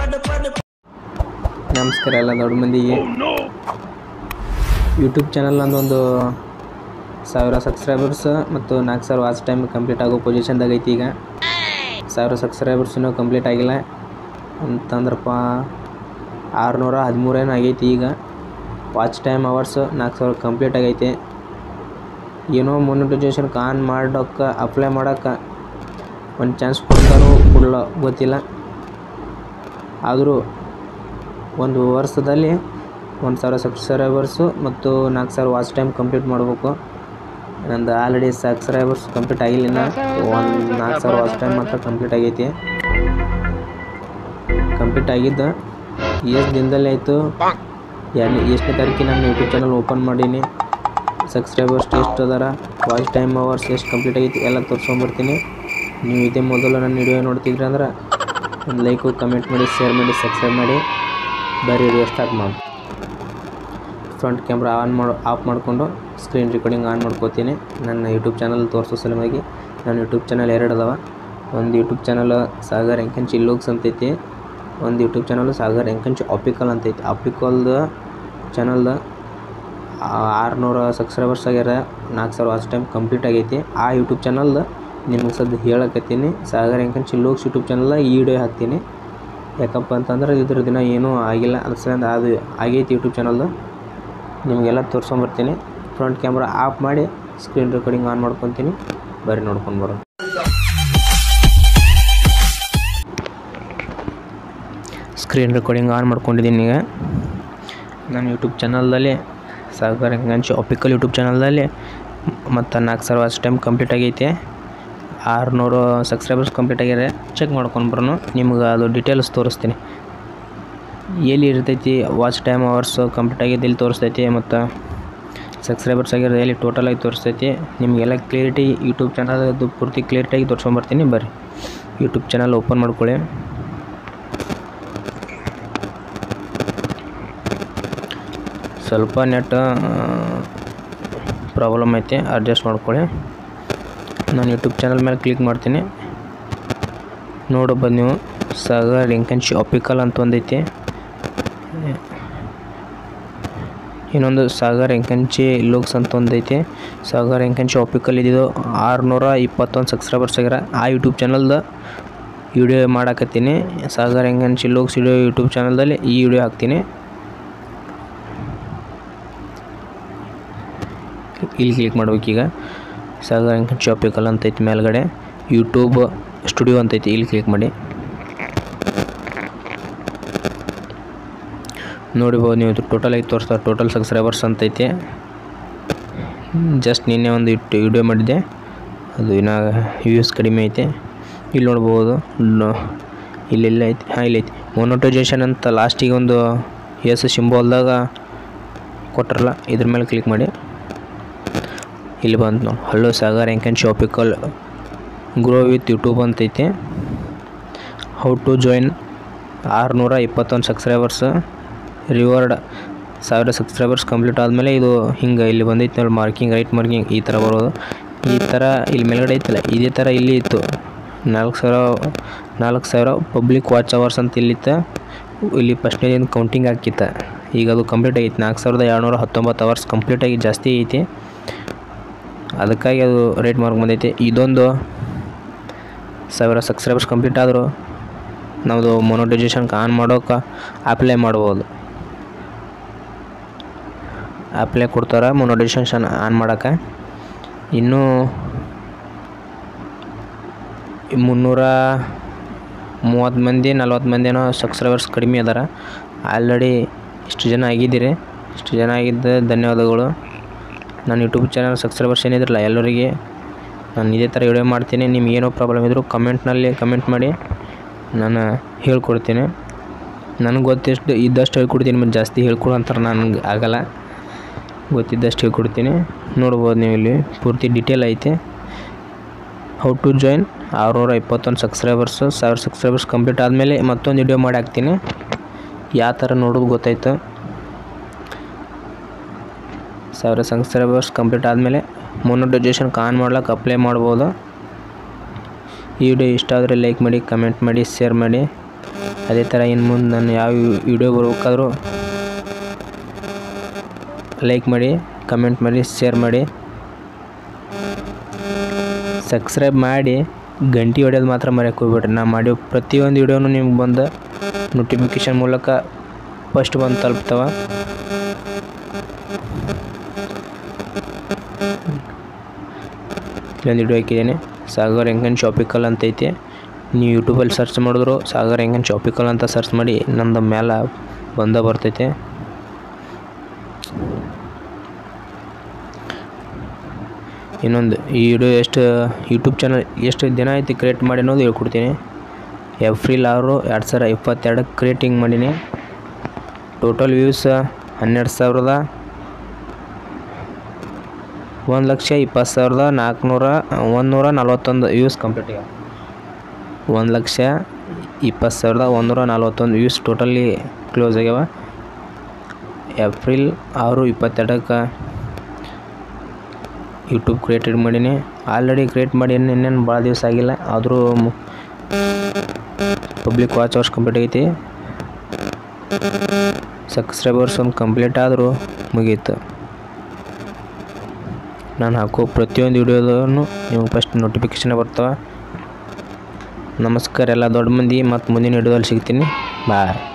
ನಮಸ್ಕಾರ ಎಲ್ಲ ದೊಡ್ಡ ಮಂದಿಗೆ ಯೂಟ್ಯೂಬ್ ಚಾನಲ್ ನಂದೊಂದು ಸಾವಿರ ಸಬ್ಸ್ಕ್ರೈಬರ್ಸ್ ಮತ್ತು ನಾಲ್ಕು ಸಾವಿರ ವಾಚ್ ಟೈಮ್ ಕಂಪ್ಲೀಟ್ ಆಗೋ ಪೊಸಿಷನ್ದಾಗ ಐತಿ ಈಗ ಸಾವಿರ ಸಬ್ಸ್ಕ್ರೈಬರ್ಸ್ ಇನ್ನೂ ಕಂಪ್ಲೀಟ್ ಆಗಿಲ್ಲ ಅಂತಂದ್ರಪ್ಪ ಆರುನೂರ ಹದಿಮೂರೇನು ಆಗೈತಿ ಈಗ ವಾಚ್ ಟೈಮ್ ಅವರ್ಸ್ ನಾಲ್ಕು ಸಾವಿರ ಕಂಪ್ಲೀಟ್ ಆಗೈತಿ ಏನೋ ಮೊನಿಟೈಸೇಷನ್ಗೆ ಆನ್ ಮಾಡೋಕ್ಕೆ ಅಪ್ಲೈ ಮಾಡೋಕ್ಕೆ ಒಂದು ಚಾನ್ಸ್ ಕೊಡ್ತಾರೋ ಕೊಡಲ್ಲ ಗೊತ್ತಿಲ್ಲ ಆದರೂ ಒಂದು ವರ್ಷದಲ್ಲಿ ಒಂದು ಸಾವಿರ ಸಬ್ಸ್ಕ್ರೈಬರ್ಸು ಮತ್ತು ನಾಲ್ಕು ಸಾವಿರ ವಾಚ್ ಟೈಮ್ ಕಂಪ್ಲೀಟ್ ಮಾಡಬೇಕು ನಂದು ಆಲ್ರೆಡಿ ಸಬ್ಸ್ಕ್ರೈಬರ್ಸ್ ಕಂಪ್ಲೀಟ್ ಆಗಿಲ್ಲ ಇನ್ನು ಒಂದು ನಾಲ್ಕು ಸಾವಿರ ವಾಚ್ ಟೈಮ್ ಮಾತ್ರ ಕಂಪ್ಲೀಟ್ ಆಗೈತಿ ಕಂಪ್ಲೀಟ್ ಆಗಿದ್ದು ಎಷ್ಟು ದಿನದಲ್ಲಿ ಆಯಿತು ಎರಡು ಎಷ್ಟನೇ ತಾರೀಕಿಗೆ ನಾನು ಯೂಟ್ಯೂಬ್ ಚಾನಲ್ ಓಪನ್ ಮಾಡೀನಿ ಸಬ್ಸ್ಕ್ರೈಬರ್ಸ್ ಎಷ್ಟು ಅದಾರ ವಾಚ್ ಟೈಮ್ ಅವರ್ಸ್ ಎಷ್ಟು ಕಂಪ್ಲೀಟ್ ಆಗೈತಿ ಎಲ್ಲ ತೋರಿಸ್ಕೊಂಬರ್ತೀನಿ ನೀವು ಇದೇ ಮೊದಲು ನನ್ನ ವಿಡಿಯೋ ನೋಡ್ತಿದ್ರಿ ಅಂದ್ರೆ ಒಂದು ಲೈಕು ಕಮೆಂಟ್ ಮಾಡಿ ಶೇರ್ ಮಾಡಿ ಸಬ್ಸ್ಕ್ರೈಬ್ ಮಾಡಿ ಬರೀ ವಿಡಿಯೋ ಸ್ಟಾರ್ಟ್ ಮಾಡಿ ಫ್ರಂಟ್ ಕ್ಯಾಮ್ರಾ ಆನ್ ಮಾಡಿ ಆಫ್ ಮಾಡಿಕೊಂಡು ಸ್ಕ್ರೀನ್ ರೆಕಾರ್ಡಿಂಗ್ ಆನ್ ಮಾಡ್ಕೋತೀನಿ ನನ್ನ ಯೂಟ್ಯೂಬ್ ಚಾನಲ್ ತೋರಿಸೋ ಸಲುವಾಗಿ ನನ್ನ ಯೂಟ್ಯೂಬ್ ಚಾನಲ್ ಎರಡು ಅದಾವ ಒಂದು ಯೂಟ್ಯೂಬ್ ಚಾನಲ್ ಸಾಗರ್ ಎಂಕಂಚ್ ಇಲ್ಲೋಗ್ಸ್ ಅಂತೈತಿ ಒಂದು ಯೂಟ್ಯೂಬ್ ಚಾನಲ್ ಸಾಗರ್ ಎಂಕಂಚ್ ಆಪಿಕಲ್ ಅಂತೈತಿ ಆಪಿಕಲ್ದ ಚಾನಲ್ದ ಆರುನೂರ ಸಬ್ಸ್ಕ್ರೈಬರ್ಸ್ ಆಗ್ಯಾರ ನಾಲ್ಕು ಸಾವಿರ ವಾಚ್ ಟೈಮ್ ಕಂಪ್ಲೀಟ್ ಆಗೈತಿ ಆ ಯೂಟ್ಯೂಬ್ ಚಾನಲ್ದ ನಿಮ್ಗೆ ಸದ್ಯ ಹೇಳಕತ್ತೀನಿ ಸಾಗರ್ ಎಂಕಂಚ್ ಇಲ್ಲೋಗ್ಸ್ ಯೂಟ್ಯೂಬ್ ಚಾನಲ್ದ ಈ ವಿಡಿಯೋ ಹಾಕ್ತೀನಿ ಯಾಕಪ್ಪ ಅಂತಂದ್ರೆ ಇದ್ರ ದಿನ ಏನೂ ಆಗಿಲ್ಲ ಅದ್ರ ಸಲಿಂದ ಅದು ಆಗೈತಿ ಯೂಟ್ಯೂಬ್ ಚಾನಲ್ದು ನಿಮಗೆಲ್ಲ ತೋರ್ಸ್ಕೊಂಬರ್ತೀನಿ ಫ್ರಂಟ್ ಕ್ಯಾಮ್ರಾ ಆಫ್ ಮಾಡಿ ಸ್ಕ್ರೀನ್ ರೆಕಾರ್ಡಿಂಗ್ ಆನ್ ಮಾಡ್ಕೊತೀನಿ ಬರ್ರಿ ನೋಡ್ಕೊಂಡು ಬರೋದು ಸ್ಕ್ರೀನ್ ರೆಕಾರ್ಡಿಂಗ್ ಆನ್ ಮಾಡ್ಕೊಂಡಿದ್ದೀನಿ ಈಗ ನಾನು ಯೂಟ್ಯೂಬ್ ಚಾನಲ್ದಲ್ಲಿ ಸಾಗರ್ ಗಂಚ್ ಆಪಿಕಲ್ ಯೂಟ್ಯೂಬ್ ಚಾನಲ್ದಲ್ಲಿ ಮತ್ತು ನಾಲ್ಕು ಸಾವಿರ ವಾಚ್ ಟೈಮ್ ಕಂಪ್ಲೀಟ್ ಆಗೈತೆ ಆರುನೂರು ಸಬ್ಸ್ಕ್ರೈಬರ್ಸ್ ಕಂಪ್ಲೀಟ್ ಆಗ್ಯಾರ ಚೆಕ್ ಮಾಡ್ಕೊಂಡು ಬರೋನು ನಿಮ್ಗೆ ಅದು ಡೀಟೇಲ್ಸ್ ತೋರಿಸ್ತೀನಿ ಎಲ್ಲಿ ಇರ್ತೈತಿ ವಾಚ್ ಟೈಮ್ ಅವರ್ಸ್ ಕಂಪ್ಲೀಟ್ ಆಗಿದ್ದು ಎಲ್ಲಿ ತೋರಿಸ್ತೈತಿ ಮತ್ತು ಸಬ್ಸ್ಕ್ರೈಬರ್ಸ್ ಆಗಿರೋದು ಎಲ್ಲಿ ಟೋಟಲಾಗಿ ತೋರಿಸ್ತೈತಿ ನಿಮಗೆಲ್ಲ ಕ್ಲಿಯರಿಟಿ ಯೂಟ್ಯೂಬ್ ಚಾನಲ್ದು ಪೂರ್ತಿ ಕ್ಲಿಯರಿಟಿಯಾಗಿ ತೋರಿಸ್ಕೊಂಬರ್ತೀನಿ ಬರ್ರಿ ಯೂಟ್ಯೂಬ್ ಚಾನಲ್ ಓಪನ್ ಮಾಡ್ಕೊಳ್ಳಿ ಸ್ವಲ್ಪ ನೆಟ್ ಪ್ರಾಬ್ಲಮ್ ಐತೆ ಅಡ್ಜಸ್ಟ್ ಮಾಡ್ಕೊಳ್ಳಿ ನಾನು ಯೂಟ್ಯೂಬ್ ಚಾನಲ್ ಮೇಲೆ ಕ್ಲಿಕ್ ಮಾಡ್ತೀನಿ ನೋಡಬೋದು ನೀವು ಸಾಗರ್ ಎಂಕಂಚ್ ಆಪಿಕಲ್ ಅಂತ ಒಂದೈತಿ ಇನ್ನೊಂದು ಸಾಗರ್ ಎಂಕಂಚಿ ಲುಕ್ಸ್ ಅಂತ ಒಂದೈತಿ ಸಾಗರ್ ಎಂಕಂಚಿ ಆಪಿಕಲ್ ಇದ್ದಿದ್ದು ಆರುನೂರ ಇಪ್ಪತ್ತೊಂದು ಸಬ್ಸ್ಕ್ರೈಬರ್ಸ್ ಆಗ್ಯಾರ ಆ ಯೂಟ್ಯೂಬ್ ಚಾನಲ್ದ ವಿಡಿಯೋ ಮಾಡಾಕತ್ತೀನಿ ಸಾಗರ್ ಎಂಕಂಚಿ ಲುಕ್ಸ್ ವಿಡಿಯೋ ಯೂಟ್ಯೂಬ್ ಚಾನಲ್ದಲ್ಲಿ ಈ ವಿಡಿಯೋ ಹಾಕ್ತೀನಿ ಇಲ್ಲಿ ಕ್ಲಿಕ್ ಮಾಡ್ಬೇಕೀಗ ಸಾಗರ್ ಎಂಕಂಚಿ ಆಪಿಕಲ್ ಅಂತೈತಿ ಮೇಲ್ಗಡೆ ಯೂಟ್ಯೂಬ್ ಸ್ಟುಡಿಯೋ ಅಂತೈತಿ ಇಲ್ಲಿ ಕ್ಲಿಕ್ ಮಾಡಿ ನೋಡಿಬೋದು ನೀವು ಟೋಟಲ್ ಆಗಿ ತೋರಿಸ್ತಾರೆ ಟೋಟಲ್ ಸಬ್ಸ್ಕ್ರೈಬರ್ಸ್ ಅಂತೈತಿ ಜಸ್ಟ್ ನಿನ್ನೆ ಒಂದು ಇಟ್ಟು ವಿಡಿಯೋ ಮಾಡಿದ್ದೆ ಅದು ಇನ್ನು ವ್ಯೂಸ್ ಕಡಿಮೆ ಐತೆ ಇಲ್ಲಿ ನೋಡ್ಬೋದು ನೋ- ಇಲ್ಲೆಲ್ಲ ಐತಿ ಹಾಂ ಇಲ್ಲಿ ಐತಿ ಮೊನೋಟೈಸೇಷನ್ ಅಂತ ಲಾಸ್ಟಿಗೆ ಒಂದು ಎಸ್ ಸಿಂಬಲ್ದಾಗ ಕೊಟ್ರಲ್ಲ ಇದ್ರ ಮೇಲೆ ಕ್ಲಿಕ್ ಮಾಡಿ ಇಲ್ಲಿ ಬಂತು ನೋಡಿ ಹಲೋ ಸಾಗರ್ ಎಂಕನ್ ಶಾಪಿಕಲ್ ಗ್ರೋ ವಿತ್ ಯೂಟ್ಯೂಬ್ ಅಂತೈತಿ ಹೌ ಟು ಜಾಯಿನ್ ಆರುನೂರ ಇಪ್ಪತ್ತೊಂದು ಸಬ್ಸ್ಕ್ರೈಬರ್ಸ್ ರಿವಾರ್ಡ್ ಸಾವಿರ ಸಬ್ಸ್ಕ್ರೈಬರ್ಸ್ ಕಂಪ್ಲೀಟ್ ಆದಮೇಲೆ ಇದು ಹಿಂಗೆ ಇಲ್ಲಿ ಬಂದೈತೆ ನೋಡಿ ಮಾರ್ಕಿಂಗ್ ರೈಟ್ ಮಾರ್ಕಿಂಗ್ ಈ ಥರ ಬರೋದು ಈ ಥರ ಇಲ್ಲಿ ಮೇಲ್ಗಡೆ ಐತಲ್ಲ ಇದೇ ಥರ ಇಲ್ಲಿ ಇತ್ತು ನಾಲ್ಕು ಸಾವಿರ ನಾಲ್ಕು ಸಾವಿರ ಪಬ್ಲಿಕ್ ವಾಚ್ ಅವರ್ಸ್ ಅಂತ ಇಲ್ಲಿತ್ತು ಇಲ್ಲಿ ಫಸ್ಟ್ನೇದಿಂದ ಕೌಂಟಿಂಗ್ ಹಾಕಿತ್ತ ಈಗ ಅದು ಕಂಪ್ಲೀಟ್ ಆಗೈತಿ ನಾಲ್ಕು ಸಾವಿರದ ಏಳ್ನೂರ ಹತ್ತೊಂಬತ್ತು ಅವರ್ಸ್ ಕಂಪ್ಲೀಟಾಗಿ ಜಾಸ್ತಿ ಐತಿ ಅದಕ್ಕಾಗಿ ಅದು ರೇಟ್ ಮಾರ್ಕ್ ಬಂದೈತಿ ಇದೊಂದು ಸಾವಿರ ಸಬ್ಸ್ಕ್ರೈಬರ್ಸ್ ಕಂಪ್ಲೀಟ್ ಆದರೂ ನಮ್ಮದು ಮೊನೋಟೈಸೇಷನ್ಗೆ ಆನ್ ಮಾಡೋಕೆ ಅಪ್ಲೈ ಮಾಡ್ಬೋದು ಅಪ್ಲೈ ಕೊಡ್ತಾರೆ ಮೊನೋಟೈಸೇಷನ್ ಆನ್ ಮಾಡೋಕೆ ಇನ್ನೂ ಮುನ್ನೂರ ಮೂವತ್ತು ಮಂದಿ ನಲ್ವತ್ತು ಮಂದಿನೋ ಸಬ್ಸ್ಕ್ರೈಬರ್ಸ್ ಕಡಿಮೆ ಅದಾರ ಆಲ್ರೆಡಿ ಇಷ್ಟು ಜನ ಆಗಿದ್ದೀರಿ ಇಷ್ಟು ಜನ ಆಗಿದ್ದ ಧನ್ಯವಾದಗಳು ನನ್ನ ಯೂಟ್ಯೂಬ್ ಚಾನಲ್ ಸಬ್ಸ್ಕ್ರೈಬರ್ಸ್ ಏನಿದ್ರಲ್ಲ ಎಲ್ಲರಿಗೆ ನಾನು ಇದೇ ಥರ ವಿಡಿಯೋ ಮಾಡ್ತೀನಿ ನಿಮ್ಗೆ ಏನೋ ಪ್ರಾಬ್ಲಮ್ ಇದ್ದರೂ ಕಮೆಂಟ್ನಲ್ಲಿ ಕಮೆಂಟ್ ಮಾಡಿ ನಾನು ಹೇಳ್ಕೊಡ್ತೀನಿ ನನಗೆ ಗೊತ್ತಿಷ್ಟು ಇದ್ದಷ್ಟು ಹೇಳ್ಕೊಡ್ತೀನಿ ಮತ್ತು ಜಾಸ್ತಿ ಹೇಳ್ಕೊಡು ಅಂತಾರೆ ನನಗೆ ಆಗಲ್ಲ ಗೊತ್ತಿದ್ದಷ್ಟು ಹೇಳ್ಕೊಡ್ತೀನಿ ನೋಡ್ಬೋದು ನೀವು ಇಲ್ಲಿ ಪೂರ್ತಿ ಡೀಟೇಲ್ ಐತೆ ಹೌ ಟು ಜಾಯಿನ್ ಆರುನೂರ ಇಪ್ಪತ್ತೊಂದು ಸಬ್ಸ್ಕ್ರೈಬರ್ಸು ಸಾವಿರ ಸಬ್ಸ್ಕ್ರೈಬರ್ಸ್ ಕಂಪ್ಲೀಟ್ ಆದಮೇಲೆ ಮತ್ತೊಂದು ವಿಡಿಯೋ ಮಾಡಿ ಹಾಕ್ತೀನಿ ಯಾವ ಥರ ನೋಡೋದು ಗೊತ್ತಾಯ್ತು ಸಾವಿರ ಸಬ್ಸ್ಕ್ರೈಬರ್ಸ್ ಕಂಪ್ಲೀಟ್ ಆದಮೇಲೆ ಮೊನೋಟೈಸೇಷನ್ಗೆ ಆನ್ ಮಾಡ್ಲಿಕ್ಕೆ ಅಪ್ಲೈ ಮಾಡ್ಬೋದು ಈ ವಿಡಿಯೋ ಇಷ್ಟ ಆದರೆ ಲೈಕ್ ಮಾಡಿ ಕಮೆಂಟ್ ಮಾಡಿ ಶೇರ್ ಮಾಡಿ ಅದೇ ಥರ ಇನ್ನು ಮುಂದೆ ನಾನು ಯಾವ ವಿಡಿಯೋ ಬರ್ಬೇಕಾದ್ರೂ ಲೈಕ್ ಮಾಡಿ ಕಮೆಂಟ್ ಮಾಡಿ ಶೇರ್ ಮಾಡಿ ಸಬ್ಸ್ಕ್ರೈಬ್ ಮಾಡಿ ಗಂಟೆ ಹೊಡೆಯೋದು ಮಾತ್ರ ಮರೆಯೋಕೆ ಹೋಗ್ಬೇಡ್ರಿ ನಾ ಮಾಡಿರೋ ಪ್ರತಿಯೊಂದು ವಿಡಿಯೋನು ನಿಮ್ಗೆ ಬಂದು ನೋಟಿಫಿಕೇಷನ್ ಮೂಲಕ ಫಸ್ಟ್ ಬಂದು ತಲುಪ್ತವ ಇಲ್ಲೊಂದು ವಿಡಿಯೋ ಹಾಕಿದ್ದೀನಿ ಸಾಗರ್ ಹೆಂಗನ್ ಶಾಪಿಕಲ್ ಅಂತ ಐತಿ ನೀವು ಯೂಟ್ಯೂಬಲ್ಲಿ ಸರ್ಚ್ ಮಾಡಿದ್ರು ಸಾಗರ್ ಹೆಂಗನ್ ಶಾಪಿಕಲ್ ಅಂತ ಸರ್ಚ್ ಮಾಡಿ ನಂದು ಮೇಲೆ ಬಂದ ಬರ್ತೈತೆ ಇನ್ನೊಂದು ಈ ವಿಡಿಯೋ ಎಷ್ಟು ಯೂಟ್ಯೂಬ್ ಚಾನಲ್ ಎಷ್ಟು ದಿನ ಐತಿ ಕ್ರಿಯೇಟ್ ಮಾಡಿ ಅನ್ನೋದು ಹೇಳ್ಕೊಡ್ತೀನಿ ಏಪ್ರಿಲ್ ಆರು ಎರಡು ಸಾವಿರ ಇಪ್ಪತ್ತೆರಡಕ್ಕೆ ಕ್ರಿಯೇಟಿಂಗ್ ಮಾಡೀನಿ ಟೋಟಲ್ ವ್ಯೂಸ್ ಹನ್ನೆರಡು ಸಾವಿರದ ಒಂದು ಲಕ್ಷ ಇಪ್ಪತ್ತು ಸಾವಿರದ ನಾಲ್ಕುನೂರ ಒಂದುನೂರ ನಲ್ವತ್ತೊಂದು ವ್ಯೂಸ್ ಕಂಪ್ಲೀಟ್ ಆಗ್ಯಾವ ಒಂದು ಲಕ್ಷ ಇಪ್ಪತ್ತು ಸಾವಿರದ ಒಂದೂರ ನಲ್ವತ್ತೊಂದು ವ್ಯೂಸ್ ಟೋಟಲಿ ಕ್ಲೋಸ್ ಆಗ್ಯಾವ ಏಪ್ರಿಲ್ ಆರು ಇಪ್ಪತ್ತೆರಡಕ್ಕೆ ಯೂಟ್ಯೂಬ್ ಕ್ರಿಯೇಟೆಡ್ ಮಾಡೀನಿ ಆಲ್ರೆಡಿ ಕ್ರಿಯೇಟ್ ಮಾಡಿ ಇನ್ನೇನು ಭಾಳ ದಿವಸ ಆಗಿಲ್ಲ ಆದರೂ ಪಬ್ಲಿಕ್ ವಾಚ್ ಅವರ್ಸ್ ಕಂಪ್ಲೀಟ್ ಆಗೈತಿ ಸಬ್ಸ್ಕ್ರೈಬರ್ಸ್ ಒಂದು ಕಂಪ್ಲೀಟ್ ಆದರೂ ಮುಗೀತು ನಾನು ಹಾಕೋ ಪ್ರತಿಯೊಂದು ವಿಡಿಯೋದೂ ನಿಮಗೆ ಫಸ್ಟ್ ನೋಟಿಫಿಕೇಷನ್ ಬರ್ತವೆ ನಮಸ್ಕಾರ ಎಲ್ಲ ದೊಡ್ಡ ಮಂದಿ ಮತ್ತು ಮುಂದಿನ ವಿಡಿಯೋದಲ್ಲಿ ಸಿಗ್ತೀನಿ ಬಾಯ್